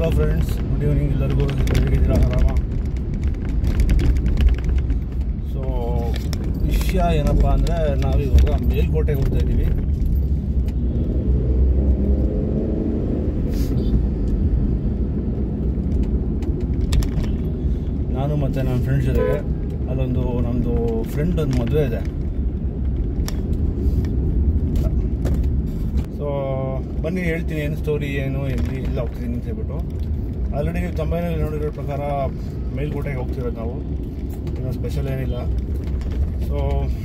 Hello friends good evening ಎಲ್ಲರಿಗೂ ಹೇಗಿದ್ದೀರಾ ಆರಾಮ ಸೊ ವಿಷಯ ಏನಪ್ಪ ಅಂದರೆ ನಾವಿವಾಗ ಮೇಲ್ಕೋಟೆಗೆ ಹೋಗ್ತಾ ಇದ್ದೀವಿ ನಾನು ಮತ್ತು ನನ್ನ ಫ್ರೆಂಡ್ಸ್ ಜೊತೆಗೆ ಅಲ್ಲೊಂದು ನಮ್ಮದು ಫ್ರೆಂಡ್ ಒಂದು ಮದುವೆ ಇದೆ ಸೊ ಬನ್ನಿ ಹೇಳ್ತೀನಿ ಏನು ಸ್ಟೋರಿ ಏನು ಎಲ್ಲಿ ಎಲ್ಲ ಹೋಗ್ತಿದ್ದೀನಿ ಅಂತ ಹೇಳ್ಬಿಟ್ಟು ಆಲ್ರೆಡಿ ನೀವು ತಮ್ಮನೇಲಿ ನೋಡಿರೋ ಪ್ರಕಾರ ಮೇಲ್ಕೋಟೆಗೆ ಹೋಗ್ತಿರೋದು ನಾವು ಏನೋ ಸ್ಪೆಷಲ್ ಏನಿಲ್ಲ ಸೊ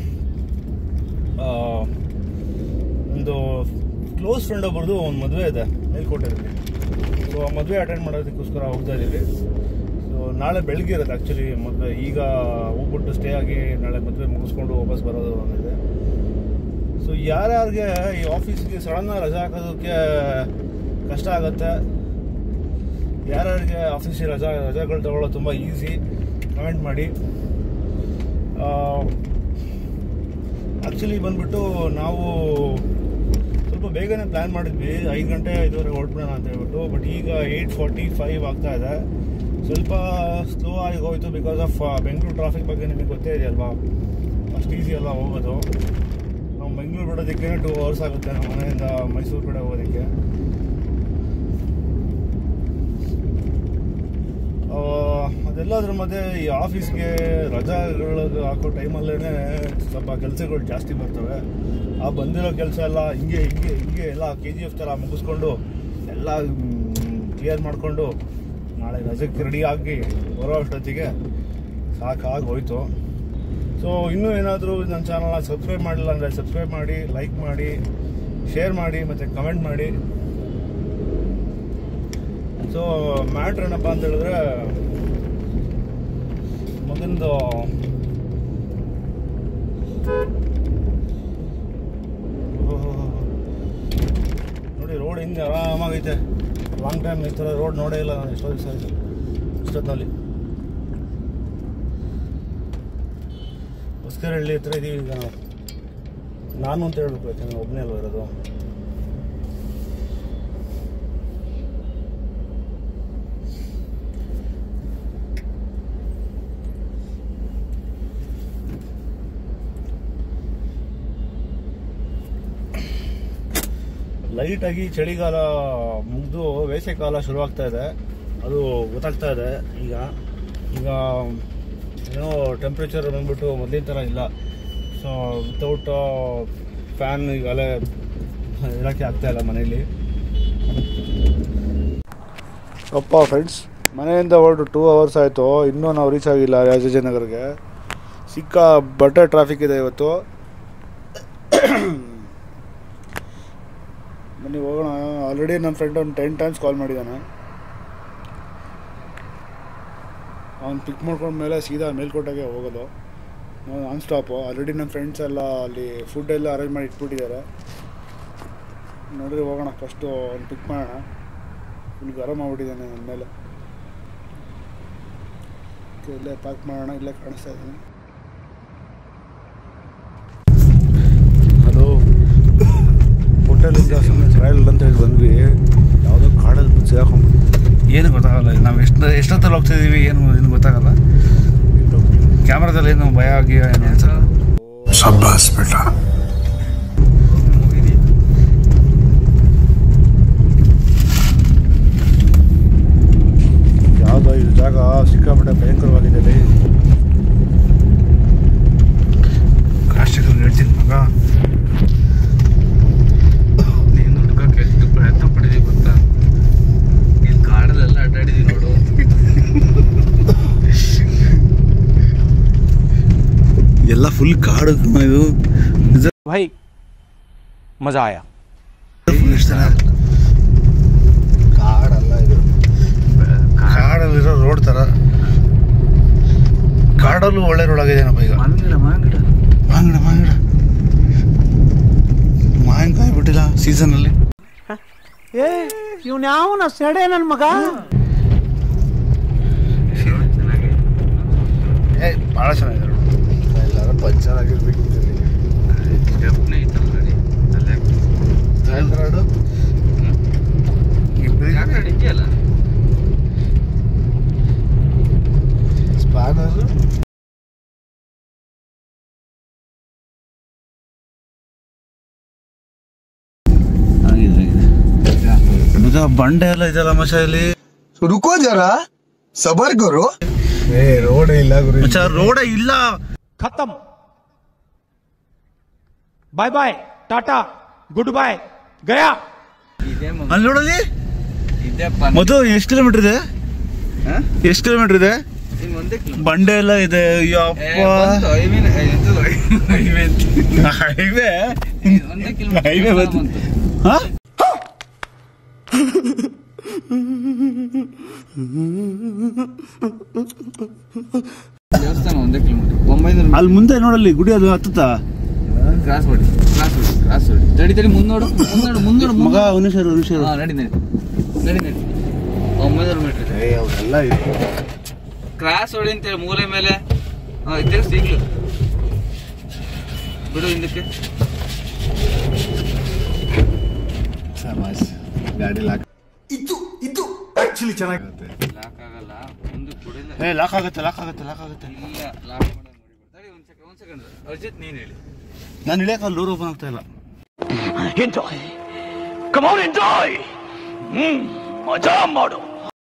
ಒಂದು ಕ್ಲೋಸ್ ಫ್ರೆಂಡ್ ಒಬ್ಬರದು ಒಂದು ಮದುವೆ ಇದೆ ಮೇಲ್ಕೋಟೆಯಲ್ಲಿ ಸೊ ಆ ಮದುವೆ ಅಟೆಂಡ್ ಮಾಡೋದಕ್ಕೋಸ್ಕರ ಹೋಗ್ತಾ ಇದ್ದೀವಿ ಸೊ ನಾಳೆ ಬೆಳಗ್ಗೆ ಇರೋದು ಆ್ಯಕ್ಚುಲಿ ಮದುವೆ ಈಗ ಹೋಗ್ಬಿಟ್ಟು ಸ್ಟೇ ಆಗಿ ನಾಳೆ ಮದುವೆ ಮುಗಿಸ್ಕೊಂಡು ವಾಪಸ್ ಬರೋದು ಅನ್ನೋದಿದೆ ಸೊ ಯಾರ್ಯಾರಿಗೆ ಈ ಆಫೀಸ್ಗೆ ಸಡನ್ ರಜಾ ಹಾಕೋದಕ್ಕೆ ಕಷ್ಟ ಆಗುತ್ತೆ ಯಾರ್ಯಾರಿಗೆ ಆಫೀಸಿಗೆ ರಜಾ ರಜಾಗಳು ತಗೊಳ್ಳೋದು ತುಂಬ ಈಸಿ ಕಮೆಂಟ್ ಮಾಡಿ ಆ್ಯಕ್ಚುಲಿ ಬಂದ್ಬಿಟ್ಟು ನಾವು ಸ್ವಲ್ಪ ಬೇಗನೆ ಪ್ಲ್ಯಾನ್ ಮಾಡಿದ್ವಿ ಐದು ಗಂಟೆ ಐದುವರೆಗೆ ಹೊರಟ್ಬಿಡೋಣ ಅಂತ ಹೇಳ್ಬಿಟ್ಟು ಬಟ್ ಈಗ ಏಯ್ಟ್ ಫಾರ್ಟಿ ಫೈವ್ ಆಗ್ತಾ ಇದೆ ಸ್ವಲ್ಪ ಸ್ಲೋ ಆಗಿ ಹೋಯಿತು ಬಿಕಾಸ್ ಆಫ್ ಬೆಂಗಳೂರು ಟ್ರಾಫಿಕ್ ಬಗ್ಗೆ ನಿಮಗೆ ಗೊತ್ತೇ ಇದೆಯಲ್ವಾ ಅಷ್ಟು ಈಸಿ ಅಲ್ಲ ಹೋಗೋದು ನಾವು ಬೆಂಗಳೂರು ಬಿಡೋದಕ್ಕೆ ಟೂ ಅವರ್ಸ್ ಆಗುತ್ತೆ ನಮ್ಮ ಮನೆಯಿಂದ ಮೈಸೂರು ಕಡೆ ಹೋಗೋದಕ್ಕೆ ಆ, ಅದೆಲ್ಲದ್ರ ಮಧ್ಯೆ ಈ ಆಫೀಸ್ಗೆ ರಜಾಗಳು ಹಾಕೋ ಟೈಮಲ್ಲೇ ಸ್ವಲ್ಪ ಕೆಲಸಗಳು ಜಾಸ್ತಿ ಬರ್ತವೆ ಆ ಬಂದಿರೋ ಕೆಲಸ ಎಲ್ಲ ಹಿಂಗೆ ಹಿಂಗೆ ಹಿಂಗೆ ಎಲ್ಲ ಕೆ ಜಿ ಎಫ್ ಥರ ಮುಗಿಸ್ಕೊಂಡು ಎಲ್ಲ ಕ್ಲಿಯರ್ ಮಾಡಿಕೊಂಡು ನಾಳೆ ರಜಕ್ಕೆ ರೆಡಿ ಆಗಿ ಬರೋ ಅಷ್ಟೊತ್ತಿಗೆ ಸಾಕಾಗಿ ಹೋಯ್ತು ಸೊ ಇನ್ನೂ ಏನಾದರೂ ನನ್ನ ಚಾನಲ್ನ ಸಬ್ಸ್ಕ್ರೈಬ್ ಮಾಡಿಲ್ಲ ಅಂದರೆ ಸಬ್ಸ್ಕ್ರೈಬ್ ಮಾಡಿ ಲೈಕ್ ಮಾಡಿ ಶೇರ್ ಮಾಡಿ ಮತ್ತು ಕಮೆಂಟ್ ಮಾಡಿ ಸೊ ಮ್ಯಾಟ್ರ್ ಏನಪ್ಪ ಅಂತ ಹೇಳಿದ್ರೆ ಮಗಂದು ನೋಡಿ ರೋಡ್ ಹಿಂಗೆ ಆರಾಮಾಗೈತೆ ಲಾಂಗ್ ಟೈಮ್ ಈ ಥರ ರೋಡ್ ನೋಡೇ ಇಲ್ಲ ನಾನು ಎಷ್ಟೋ ದಿವಸ ಆಯಿತು ಇಷ್ಟೊತ್ತಿನಲ್ಲಿ ಹೊಸ್ಕರಹಳ್ಳಿ ಹತ್ರ ಇದೀವಿ ಈಗ ನಾವು ನಾನು ಅಂತ ಹೇಳ್ಬೇಕು ಯಾಕಂದ್ರೆ ಒಬ್ಬನೇ ಅಲ್ವ ಇರೋದು ಲೈಟಾಗಿ ಚಳಿಗಾಲ ಮುಗಿದು ಬೇಸಿಗೆಕಾಲ ಶುರುವಾಗ್ತಾ ಇದೆ ಅದು ಗೊತ್ತಾಗ್ತಾ ಇದೆ ಈಗ ಈಗ ಏನೋ ಟೆಂಪ್ರೇಚರ್ ಬಂದ್ಬಿಟ್ಟು ಮೊದಲಿನ ಥರ ಇಲ್ಲ ಸೊ ವಿತೌಟ್ ಫ್ಯಾನ್ ಈಗಲೇ ಇರೋಕ್ಕೆ ಆಗ್ತಾ ಇಲ್ಲ ಮನೇಲಿ ಅಪ್ಪ ಫ್ರೆಂಡ್ಸ್ ಮನೆಯಿಂದ ಹೊರಟು ಟೂ ಅವರ್ಸ್ ಆಯಿತು ಇನ್ನೂ ನಾವು ರೀಚ್ ಆಗಿಲ್ಲ ರಾಜಾಜಿನಗರ್ಗೆ ಸಿಕ್ಕ ಬಟ್ಟೆ ಟ್ರಾಫಿಕ್ ಇದೆ ಇವತ್ತು ಬನ್ನಿ ಹೋಗೋಣ ಆಲ್ರೆಡಿ ನನ್ನ ಫ್ರೆಂಡ್ ಒಂದು ಟೆನ್ ಟೈಮ್ಸ್ ಕಾಲ್ ಮಾಡಿದ್ದಾನೆ ಅವ್ನು ಪಿಕ್ ಮಾಡ್ಕೊಂಡ ಮೇಲೆ ಸೀದಾ ಮೇಲ್ಕೋಟೆಗೆ ಹೋಗೋದು ನಾನ್ ಸ್ಟಾಪು ಆಲ್ರೆಡಿ ನಮ್ಮ ಫ್ರೆಂಡ್ಸ್ ಎಲ್ಲ ಅಲ್ಲಿ ಫುಡ್ ಎಲ್ಲ ಅರೇಂಜ್ ಮಾಡಿ ಇಟ್ಬಿಟ್ಟಿದ್ದಾರೆ ನೋಡ್ರಿ ಹೋಗೋಣ ಫಸ್ಟು ಅವ್ನು ಪಿಕ್ ಮಾಡೋಣ ಫುಲ್ ಗರಮ್ ಆಗ್ಬಿಟ್ಟಿದ್ದಾನೆ ನನ್ನ ಮೇಲೆ Okay, ಇಲ್ಲೇ ಪ್ಯಾಕ್ ಮಾಡೋಣ ಇಲ್ಲೇ ಕಾಣಿಸ್ತಾ ಇದ್ದಾನೆ ಹಲೋ ಹೋಟೆಲಿಂದ ಸುಮ್ಮನೆ ಚೆನ್ನಾಗಿಲ್ಲ ಅಂತ ಹೇಳಿ ಬಂದ್ವಿ ಯಾವುದೋ ಕಾಡಲ್ಲಿ ಬಂದು ಸೇರ್ಕೊಂಡು ಏನು ಗೊತ್ತಾಗಲ್ಲ ನಾವು ಎಷ್ಟು ಎಷ್ಟೊತ್ತಲ್ಲಿ ಹೋಗ್ತಿದ್ದೀವಿ ಏನು ಏನು ಗೊತ್ತಾಗಲ್ಲ ಕ್ಯಾಮ್ರಾದಲ್ಲಿ ಏನು ಭಯ ಆಗಿ ಏನು ಅನ್ಸಲ್ಲ शाबाश बेटा ಯಾವುದೋ ಇದು ಜಾಗ ಸಿಕ್ಕಾಪಟ್ಟೆ ಭಯಂಕರವಾಗಿದೆ ಇಲ್ಲಿ ರಾಷ್ಟ್ರಗಳು ಹೇಳ್ತೀನಿ ಮಗ ನೀನು ಹುಡ್ಕಕ್ಕೆ ಎಷ್ಟು ಪ್ರಯತ್ನ ಪಟ್ಟಿದೀವಿ ಗೊತ್ತಾ ಇಲ್ಲಿ ಕಾಡಲ್ಲೆಲ್ಲ ಅಡ್ಡಾಡಿದೀವಿ ನೋಡು ಎಲ್ಲ ಫುಲ್ ಕಾಡು ಇದು भाई मज़ा आया ಕಾಡಲ್ಲ ಇದು ಕಾಡಲ್ಲಿರೋ ರೋಡ್ ಥರ ಕಾಡಲ್ಲೂ ಒಳ್ಳೆ ರೋಡ್ ಆಗಿದೆನಪ್ಪ ಈಗ ಮಾವಿನ ಮಾವಿನ ಮಾಂಗಡ ಮಾಂಗಡ ಮಾವಿನಕಾಯಿ ಬಿಟ್ಟಿಲ್ಲ ಸೀಸನಲ್ಲಿ ಏ ಇವ್ನ ಯಾವನ ಸೆಡೆ ನನ್ ಮಗ ಏ ಭಾಳ ಚೆನ್ನಾಗಿದೆ road. ಎಲ್ಲಾರು ಪಂಚರ್ ಆಗಿರ್ಬೇಕು ಸ್ಟೆಪ್ನೇ ಐತಲ್ಲ ಗಾಡಿ ಅಲ್ಲೇ ರೋಡು ಯಾಕೆ ಇದೆಯಲ್ಲ ಮಗ ಬಂಡೆ ಎಲ್ಲ ಇದೆಯಲ್ಲ ಮಚ್ಚ ಇಲ್ಲಿ रुको जरा सबर करो ಏ ರೋಡೇ ಇಲ್ಲ ಗುರು ಮಚ್ಚ ರೋಡೇ ಇಲ್ಲ खत्म bye bye tata goodbye गया ಇದೇ ಮ- ಅಲ್ಲಿ ನೋಡಲಿ ಇದೇ ಪ- ಮಧು ಎಷ್ಟು ಕಿಲೋಮೀಟರ್ ಇದೆ ಹಾ? ಎಷ್ಟು ಕಿಲೋಮೀಟರ್ ಇದೆ ಇನ್ನು ಒಂದೇ ಕಿಲೋ- ಬಂಡೆ ಎಲ್ಲ ಇದೆ ಏ, ಯಪ್ಪ ಬಂತು, highway ನ- ಏ, ಎಂತದು highway ಅಂತ. ಹೈವೇ ಏ, ಒಂದೇ ಕಿಲೋಮೀಟರ್ Highway ಬಂತು. ಬಂತು. ಹಾ ದೇವಸ್ಥಾನ ಒಂದೇ ಕಿಲೋಮೀಟರ್ ಒಂಬೈನೂರು ಅಲ್ಲಿ ಮುಂದೆ ನೋಡಲ್ಲಿ ಗುಡಿ ಅದು ಹತ್ತುತ್ತಾ ಕ್ರಾಸ್ ಹೊಡಿ ಕ್ರಾಸ್ ಹೊಡಿ ಕ್ರಾಸ್ ಹೊಡಿ ತಡಿ ತಡಿ ಮುಂದೋಡು ಮುಂದೋಡು ಮುಂದೋಡು ಮಗ ಉನಿಷರು ಉನಿಷರು ಹಾ ನಡಿ ನಡಿ ನಡಿ ನಡಿ ಒಂಬೈನೂರು ಮೀಟರ್ ಏ ಅವರೆಲ್ಲ ಕ್ರಾಸ್ ಹೊಡಿ ಅಂತೇಳಿ ಮೂಲೆ ಮೇಲೆ ಹಾ ತಿರ್ಗಿಸಿ ಈಗಲೂ ಬಿಡು ಹಿಂದಕ್ಕೆ ಗಾಡಿ ಲಾಕ್ ಇದು ಇದು ಆಕ್ಚುಲಿ ಚೆನ್ನಾಗಿರುತ್ತೆ ಲಾಕ್ ಆಗಲ್ಲ ಮುಂದಕ್ಕೆ ಬಿಡಿಲ್ಲ ಏ ಲಾಕ್ ಆಗುತ್ತೆ ಲಾಕ್ ಆಗುತ್ತೆ ಲಾಕ್ ಆಗುತ್ತೆ ಇಲ್ಲ ಲಾಕ್ ಮಾಡೋದು ನೋಡಿ ತಡಿ ಒಂದು ಸೆಕೆಂಡ್ ಒಂದು ಸೆಕೆಂಡ್ ಅರ್ಜಿತ್ ನೀನು ಹೇಳಿ ನಾನು ಇಳಿಯಕ್ಕೆ ಅಲ್ಲಿ ಡೋರ್ ಓಪನ್ ಆಗ್ತಾ ಇಲ್ಲ enjoy come on enjoy hmm ಮಜಾ ಮಾಡು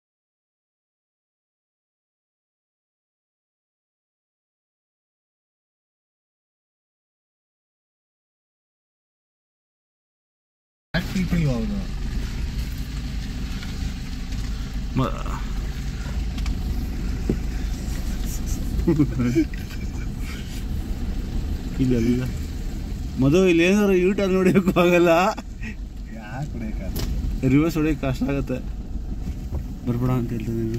ಮ- ಇಲ್ಲ ಇಲ್ಲ ಮಧು ಇಲ್ಲಿ ಏನಾದ್ರು ಯೂ ಟರ್ನ್ ಹೊಡಿಯೋಕ್ಕೂ ಆಗಲ್ಲ ರಿವರ್ಸ್ ಹೊಡಿಯೋಕೆ ಕಷ್ಟ ಆಗತ್ತೆ ಬರ್ಬೇಡ ಅಂತ ಹೇಳ್ತೀನಿ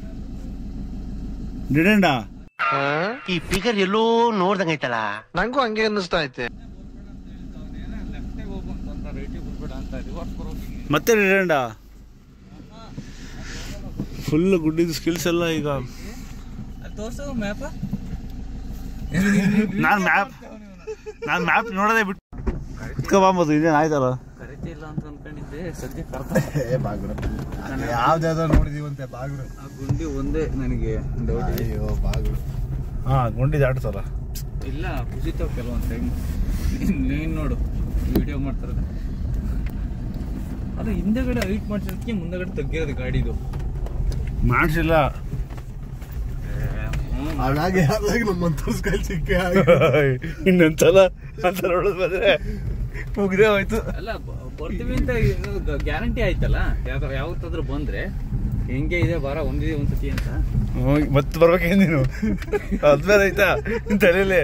ಡಿಡೆಂಡಾ ಈ ಫಿಗರ್ ಎಲ್ಲೋ ನೋಡ್ದಂಗೈತಲ್ಲ ನಂಗೂ ಹಂಗೆ ಅನ್ನಿಸ್ತಾ ಐತೆ ಮತ್ತೆ ಡಿಡೆಂಡಾ ಫುಲ್ ಗುಡ್ಡಿದ ಸ್ಕಿಲ್ಸ್ ಎಲ್ಲ ಈಗ ಅದು ತೋರ್ಸು ಮ್ಯಾಪ ನಾನು ಮ್ಯಾಪ್ ನಾನು ಮ್ಯಾಪ್ ನೋಡೋದೇ ಬಿಟ್ಟು ಇಟ್ಕೊಬಂಬೋದು ಇದೇನು ಆಯ್ತಲ್ಲ ಕರಿತಿ ಇಲ್ಲ ಅಂತ ಅನ್ಕೊಂಡಿದ್ದೆ ಸದ್ಯ ಕರ್ತ ಯಾವ್ದಾದ್ರು ನೋಡಿದೀವಂತೆ ಬಾಗ್ರು ಆ ಗುಂಡಿ ಒಂದೇ ನನಗೆ ಡೌಟ್ ಇದೆ ಅಯ್ಯೋ ಬಾಗ್ರು ಹಾಂ ಗುಂಡಿ ದಾಟ್ಸಲ್ಲ ಇಲ್ಲ ಕುಸಿತಾವ್ ಕೆಲವೊಂದು ಟೈಮ್ ನೀನು ನೋಡು ವಿಡಿಯೋ ಮಾಡ್ತಾರಲ್ಲ ಅದು ಹಿಂದೆಗಡೆ ಹೈಟ್ ಮಾಡ್ಸೋದಕ್ಕೆ ಮುಂದೆಗಡೆ ತಗ್ಗಿರೋದು ಗಾಡಿದು ಮಾಡಿಸಿಲ್ಲ ಹಾಗಾಗಿ ಹಾಗಾಗಿ ನಮ್ಮಂತ ಕೈ ಸಿಕ್ಕೆ ಇನ್ನೊಂದ್ಸಲ ಅಂತ ನೋಡೋದು ಬಂದ್ರೆ ಮುಗ್ದೇ ಹೋಯ್ತು ಅಲ್ಲ ಬ- ಬರ್ತೀವಿ ಅಂತ ಗ್ಯಾರಂಟಿ ಆಯ್ತಲ್ಲ ಯಾವ್ದು ಯಾವತ್ತಾದ್ರೂ ಬಂದ್ರೆ ಹೆಂಗೆ ಇದೆ ಬಾರ ಒಂದಿದೆ ಒಂದ್ಸತಿ ಅಂತ ಹೋಗಿ ಮತ್ತೆ ಬರ್ಬೇಕೇನು ನೀನು ಅದ್ಮೇಲೆ ಆಯ್ತಾ ನಿನ್ ತಲೆಯಲ್ಲಿ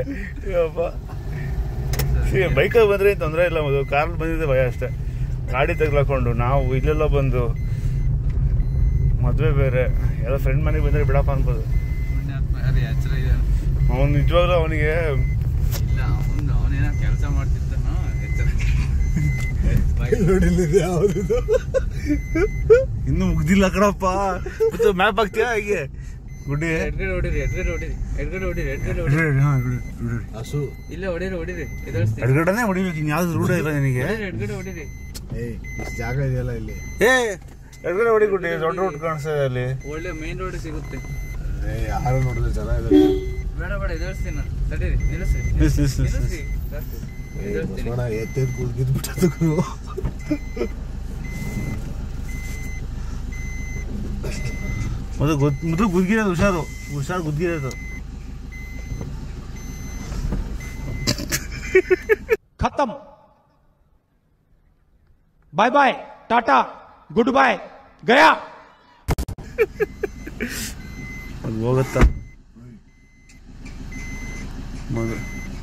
ಬೈಕಲ್ಲಿ ಬಂದ್ರೆ ಏನ್ ತೊಂದರೆ ಇಲ್ಲ ಮದು ಕಾರಲ್ಲಿ ಬಂದಿದ್ದೆ ಭಯ ಅಷ್ಟೇ ಗಾಡಿ ತೆಗ್ಲಾಕೊಂಡು ನಾವು ಇಲ್ಲೆಲ್ಲ ಬಂದು ಮದುವೆ ಬೇರೆ ಎಲ್ಲ ಫ್ರೆಂಡ್ ಮನೆಗೆ ಬಂದರೆ ಬಿಡಪ್ಪ ಅನ್ಬೋದು ಪುಣ್ಯಾತ್ಮ ಯಾರು ಎಚ್ಚರ ಇದೆ ಅವ್ನು ನಿಜವಾಗ್ಲೂ ಅವನಿಗೆ ಇಲ್ಲ ಅವನು ಅವನೇನೋ ಕೆಲಸ ಮಾಡ್ತಿದ್ದಾನೋ ಎಚ್ಚರ ನೋಡಿಲ್ಲಿದೆ ಯಾವ್ದು ಇನ್ನೂ ಮುಗ್ದಿಲ್ಲ ಕಣಪ್ಪ ಮತ್ತೆ ಮ್ಯಾಪ್ ಹಾಕ್ತೀಯಾ ಹೀಗೆ ಗುಡ್ಡಿ ಎಡ್ಗಡೆ ಹೊಡಿರಿ ಎಡ್ಗಡೆ ಹೊಡಿರಿ ಎಡ್ಗಡೆ ಹೊಡಿರಿ ಎಡ್ಗಡೆ ಹೊಡಿರಿ ಹಸು ಇಲ್ಲೇ ಹೊಡಿರಿ ಹೊಡಿರಿ ಎದುರಿಸ್ತೀನಿ ಎಡಗಡೆನೆ ಹೊಡಿಬೇಕು ಇನ್ಯಾವ್ದು ರೂಢ ಇಲ್ಲ ನಿನಗೆ ಹೊಡಿರಿ ಎಡ್ಗಡೆ ಹೊಡಿರಿ ಏಯ್ ಇಷ್ಟು ಜಾಗ ಇದೆಯಲ್ಲ ಇಲ್ಲಿ ಏ ಎಡಗಡೆ ಹೊಡಿ ಗುಡ್ಡಿ ದೊಡ್ಡ ರೋಡ್ ಕಾಣಿಸ್ತಾ ಇದೆ ಅಲ್ಲಿ ಒಳ್ಳೆ ಮೇನ್ ರೋಡ್ ಸಿಗುತ್ತೆ ಏ ಯಾರು ನೋಡಿದ್ರೆ ಜನ ಇದ್ದಾರೆ ಬೇಡ ಬೇಡ ಎದುರಿಸ್ತೀನಿ ನಾನು ತಡೀರಿ ನಿಲ್ಲಿಸ್ರಿ ನಿಲ್ಸ್, ನಿಲ್ಸ್, ನಿಲ್ಸ್, ನಿಲ್ಲಿಸ್ರಿ ಜಾಸ್ತಿ. ಏ ಎದುರಿಸ್ತೀನಿ ಬಸವಣ್ಣ ಎತ್ತೇದ್ ಕೂದ್ಗಿದ್ ಬಿಟ್ಟದಕ್ಕೂ ಮೊದಲು ಗೊತ್ ಮೊದಲು ಗುದ್ಗಿರೋದು ಹುಷಾರು ಹುಷಾರು ಗುದ್ಗಿರೋದು खत्म bye bye tata goodbye गया ಅದು ಹೋಗುತ್ತಾ ಮೊದಲು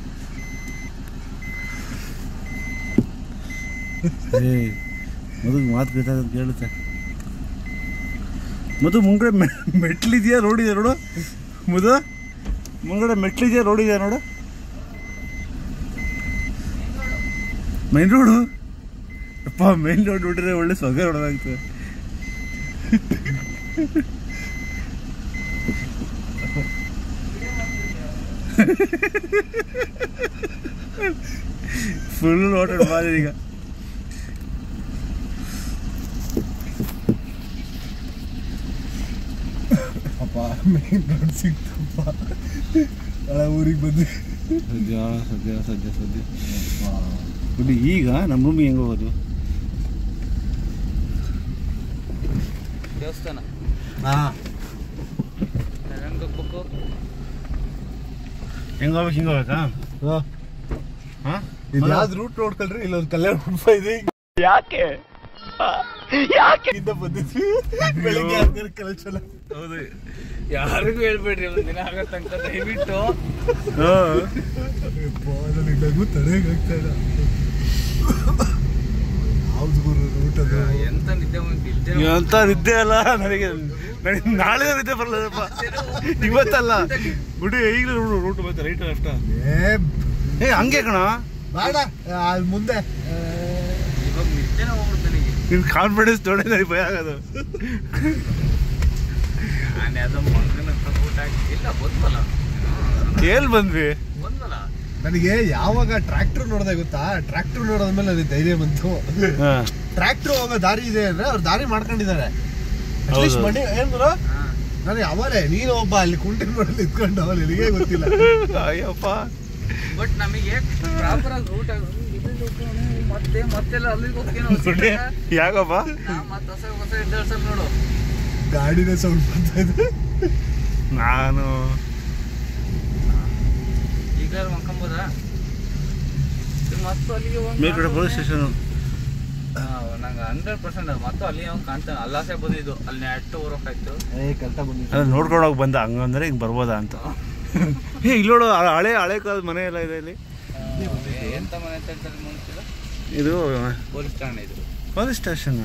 ಏ ಮದುವೆ ಮಾತು ಗೊತ್ತಾಗ ಕೇಳುತ್ತೆ ಮದು ಮುಂಗಡೆ ಮೆಟ್ಲಿದೆಯಾ ರೋಡಿದೆ ನೋಡು ಮದು ಮುಂಗಡೆ ಮೆಟ್ಲಿದೆಯಾ ರೋಡಿದೆಯಾ ನೋಡು ಮೈನ್ ರೋಡು ಅಪ್ಪ ಮೈನ್ ರೋಡ್ ನೋಡಿದ್ರೆ ಒಳ್ಳೆ ಸೊಗ ನೋಡೋದಾಗ್ತದೆ ಫುಲ್ ನೋಟೆಡ್ ಮಾಡಿ ಈಗ ಅಪ್ಪ ಮೇನ್ ರೋಡ್ ಸಿಕ್ತಪ್ಪ ಹಳೆ ಊರಿಗೆ ಬಂದು ಸದ್ಯ ಸದ್ಯ ಸದ್ಯ ಸದ್ಯ ಬಿಡಿ ಈಗ ನಮ್ಮ ರೂಮಿಗೆ ಹೆಂಗೆ ಹೋಗೋದು ದೇವಸ್ಥಾನ ಹಾ ಹೆಂಗ್ ಹೋಗ್ಬೇಕು ಹೆಂಗ್ ಹೋಗ್ಬೇಕು ಹಿಂಗ್ ಹೋಗ್ಬೇಕಾ ಹಾ ಇದು ಯಾವ್ದು ರೂಟ್ ನೋಡ್ಕೊಳ್ರಿ ಇಲ್ಲೊಂದು ಕಲ್ಯಾಣ ಮಂಟಪ ಇದೆ ಯಾಕೆ ಯಾಕೆ ಇಂದ ಬಂದಿದ್ವಿ ಬೆಳಿಗ್ಗೆ ಆದ್ಮೇಲೆ ಕಲೆಕ್ಷನ್ ಹೌದು ಯಾರಿಗೂ ಹೇಳ್ಬೇಡ್ರಿ ಒಂದ್ ದಿನ ಆಗೋ ತನಕ ದಯವಿಟ್ಟು ನನಗೆ ನಗು ತಡೆಗೆ ಆಗ್ತಾ ಇಲ್ಲ ಯಾವ್ದು ಗುರು ರೂಟ್ ಅದು ಎಂತ ನಿದ್ದೆ ಬಂದ್- ನಿದ್ದೆ ಅಂತ ನಿದ್ದೆ ಅಲ್ಲ ನನಗೆ ನನಗೆ ನಾಳೆ ನಿದ್ದೆ ಬರಲ್ಲಪ್ಪ ಇವತ್ತಲ್ಲ ಗುಡಿ ಈಗಲೂ ರೂಟ್ ಬಂತ ರೈಟ್ ಲೆಫ್ಟ್ ಏ ಏ ಹಂಗೆ ಕಣ ಬೇಡ ಅಲ್ಲಿ ಮುಂದೆ ಆ, ಇವಾಗ ನಿದ್ದೆನ ಹೋಗ್ಬಿಡ್ತು ನನಗೆ ನಿನ್ ಕಾನ್ಫಿಡೆನ್ಸ್ ನೋಡಿ ನನಗೆ ಭಯ ಆಗೋದು ನಾನು ಯಾವ್ದೋ ಮಂಗನ ಹತ್ರ ಊಟ ಹಾಕಿ ಇಲ್ಲ ಬಂದ್ವಲ್ಲ ಎಲ್ಲಿ ಬಂದ್ವಿ ಬಂದ್ವಲ್ಲ ನನಗೆ ಯಾವಾಗ ಟ್ರ್ಯಾಕ್ಟರ್ ನೋಡ್ದೆ ಗೊತ್ತಾ ಟ್ರ್ಯಾಕ್ಟರ್ ನೋಡೋದ್ಮೇಲೆ ನನಗೆ ಧೈರ್ಯ ಬಂತು ಟ್ರ್ಯಾಕ್ಟರ್ ಹೋಗೋ ದಾರಿ ಇದೆ ಅಂದ್ರೆ ಅವ್ರು ದಾರಿ ಮಾಡ್ಕೊಂಡಿದ್ದಾರೆ ಅಟ್ಲೀಸ್ಟ್ ಹೌದು. ಮನೆ ಏನ್ ಗುರು ಹಾ. ನನಗೆ ಅವರೇ ನೀನು ಒಬ್ಬ ಅಲ್ಲಿ ಕುಂಟಿನ ಮಡಲ್ ಇದ್ಕೊಂಡು ಅವಳು ನಿನಗೆ ಗೊತ್ತಿಲ್ಲ ಅಯ್ಯಪ್ಪ ಬಟ್ ನಮಗೆ ಪ್ರಾಪರ್ ಆಗಿ ರೂಟ್ ಮತ್ತೆ ಮತ್ತೆಲ್ಲ ಅಲ್ಲಿಗೆ ಹೋಗ್ತೀನೋ ಗುಡಿ ಯಾಕಪ್ಪ ಮತ್ತೆ ಹೊಸ ಹೊಸ ಎದ್ದೇಳ್ಸಲ್ ನೋಡು ಗಾಡಿನ ಸೌಂಡ್ ಬರ್ತಾ ಇದೆ ನಾನು ಈಗ ಮಲ್ಕೊಂಬೋದಾ ಮತ್ತು ಅಲ್ಲಿಗೆ ಹೋಗ್ ಮೇಲ್ಗಡೆ ನಾನು ಪೊಲೀಸ್ ಸ್ಟೇಷನ್ ಹಾ, ನಂಗೆ ಹಂಡ್ರೆಡ್ ಪರ್ಸೆಂಟ್ ಮತ್ತೆ ಅಲ್ಲಿ ಅವ್ನು ಕಾಣ್ತಾನೆ ಅಲ್ಲಾಸೆ ಬಂದಿದ್ದು ಅಲ್ಲಿ ನೆಟ್ಟು ಊರೋಕಾಯ್ತು ಏ ಕಲ್ತ ಬಂದಿದ್ದೆ ಅಲ್ಲ ನೋಡ್ಕೊಂಡು ಹೋಗಿ ಬಂದ ಹಂಗಂದ್ರೆ ಹಿಂಗೆ ಬರ್ಬೋದಾ ಅಂತ ಏ ಇಲ್ಲಿ ನೋಡು ಆ ಹಳೆ ಹಳೆ ಕಾಲದ ಮನೆ ಎಲ್ಲ ಇದೆ ಇಲ್ಲಿ ಎಂತ ಮನೆ ಅಂತ ಹೇಳ್ತಾರೆ ಮುಂಚಿಲ್ಲ ಇದು ಪೊಲೀಸ್ ಠಾಣೆ ಇದು ಪೊಲೀಸ್ ಸ್ಟೇಷನ್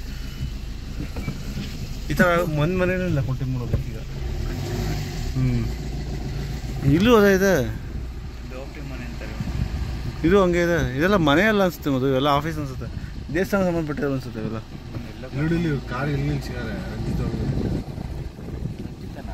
ಈ ಥರ ಒಂದು ಮನೇನೂ ಇಲ್ಲ ಕೊಟ್ಟಿಗೆ ಈಗ ಹ್ಞೂ ಇಲ್ಲೂ ಅದೇ ಇದೆ ಡೋಪ್ಟಿ ಮನೆ ಅಂತಾರೆ ಇದು ಹಂಗೆ ಇದೆ ಇದೆಲ್ಲ ಮನೆ ಅಲ್ಲ ಅನ್ಸುತ್ತೆ ಮದು ಇವೆಲ್ಲ ಆಫೀಸ್ ಅನ್ಸುತ್ತೆ ದೇವಸ್ಥಾನ ಸಂಬಂಧಪಟ್ಟಿರೋ ಅನ್ಸುತ್ತೆ ಇವೆಲ್ಲ ಎಲ್ಲ ನೋಡಿ ಇಲ್ಲಿ ಕಾರ್ ಎಲ್ಲಿ ನಿಲ್ಸಿದ್ದಾರೆ ರಂಜಿತ್ ಅವ್ರು ಖಂಡಿತನಾ?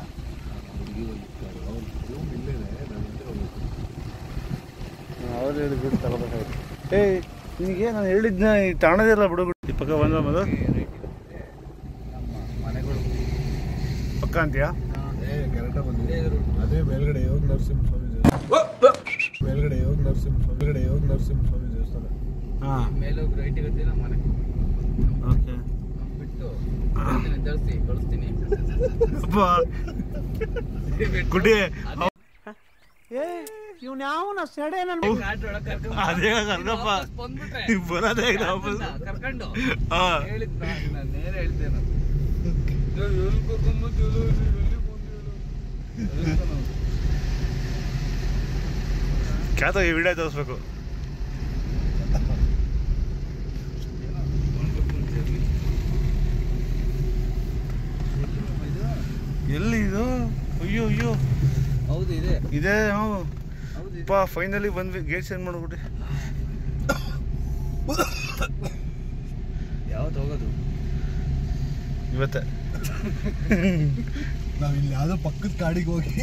ಅವ್ರು ಹೇಳಿದ್ ಬಿಡು ತಗೋಬೇಕಾಯ್ತು ಏ ನಿನಗೆ ನಾನು ಹೇಳಿದ್ನ ಈ ತಾಣದಿಲ್ಲ ಬಿಡು ಬಿಡು ಈ ಪಕ್ಕ ಬಂದ ಮದು ಈ ರೈಟ್ ಇದೆ. ನಮ್ಮ ಮನೆಗಳು ಪಕ್ಕ ಅಂತೀಯಾ ಏ ಕರೆಕ್ಟಾಗಿ ಇದೇ ಬಂದಿದೆ route. ಅದೇ ಮೇಲ್ಗಡೆ ಯೋಗ ನರಸಿಂಹ ಸ್ವಾಮಿ ದೇವಸ್ಥಾನ ಮೇಲ್ಗಡೆ ಯೋಗ ನರಸಿಂಹ ಸ್ವಾಮಿ ಮೇಲ್ಗಡೆ ಯೋಗ ನರಸಿಂಹ ಸ್ವಾಮಿ ದೇವಸ್ಥಾನ ಹಾಂ ಮೇಲೆ ಹೋಗಿ ರೈಟ್ ಇರುತ್ತೆ ನಮ್ಮ ಮನೆ ಓಕೆ ನಾನ್ ಬಿಟ್ಟು ಎದ್ದೇಳ್ಸಿ ಕಳಿಸ್ತೀನಿ ಬಿಟ್ಟು ಗುಡ್ಡಿ ಘಾಟ್ ಒಳಗ್ ಕರ್ಕೊಂಡ್ ಅದೇ ಬಾ. ಕರ್ಕಪ್ಪ ವಾಪಸ್ ಬಂದ್ಬಿಟ್ರೆ ನೀವು ಬರೋದೇ ಈಗ ವಾಪಸ್ ಘಾಟ್ನ ಕರ್ಕೊಂಡು ಹಾ. ಹೇಳಿದ್ ನಾನು ನಾನು ನೇರ ಹೇಳ್ತೇನೆ ನಾನು. ಏ, ಎಲ್ಲಿ ಕರ್ಕೊಂಡ್ಬಂದಿಲ್ಲ, ಎಲ್ಲಿ ಬಂದಿಲ್ಲ? ಹೇಳ್ತಾನೆ ಅವ್ನು. ಕ್ಯಾತ ಈ ವಿಡಿಯೋ ತೋರಿಸ್ಬೇಕು ಏನೋ ಮಾಡ್ಬೇಕು ಅಂತ ಹೇಳಿ. ಎಲ್ಲಿ ಇದು ಅಯ್ಯೋ ಅಯ್ಯೋ ಹೌದು ಇದೆ ಇದೇ ಹ್ಞೂ ಹೌದು ಇದೆ. ಅಪ್ಪ ಫೈನಲಿ ಬಂದ್ವಿ ಗೇಟ್ ಚೇಂಜ್ ಮಾಡ್ಬಿಟ್ಟು ಯಾವತ್ತು ಹೋಗೋದು ಇವತ್ತೆ ನಾವ್ ಇಲ್ಲಿ ಯಾವ್ದೋ ಪಕ್ಕದ ಕಾಡಿಗೆ ಹೋಗಿ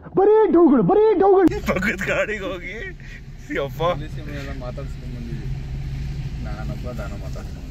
ಪಕ್ಕದ ಗಾಡಿಗೆ ಹೋಗಿ ಯಪ್ಪ ಪೊಲೀಸ್ ಎಲ್ಲ ಮಾತಾಡ್ಸ್ಕೊಂಡ್ ಬಂದಿದ್ವಿ ನಾನೊಬ್ಬ ನಾನು ಮಾತಾಡ್ಸ್ಕೊಂಡ್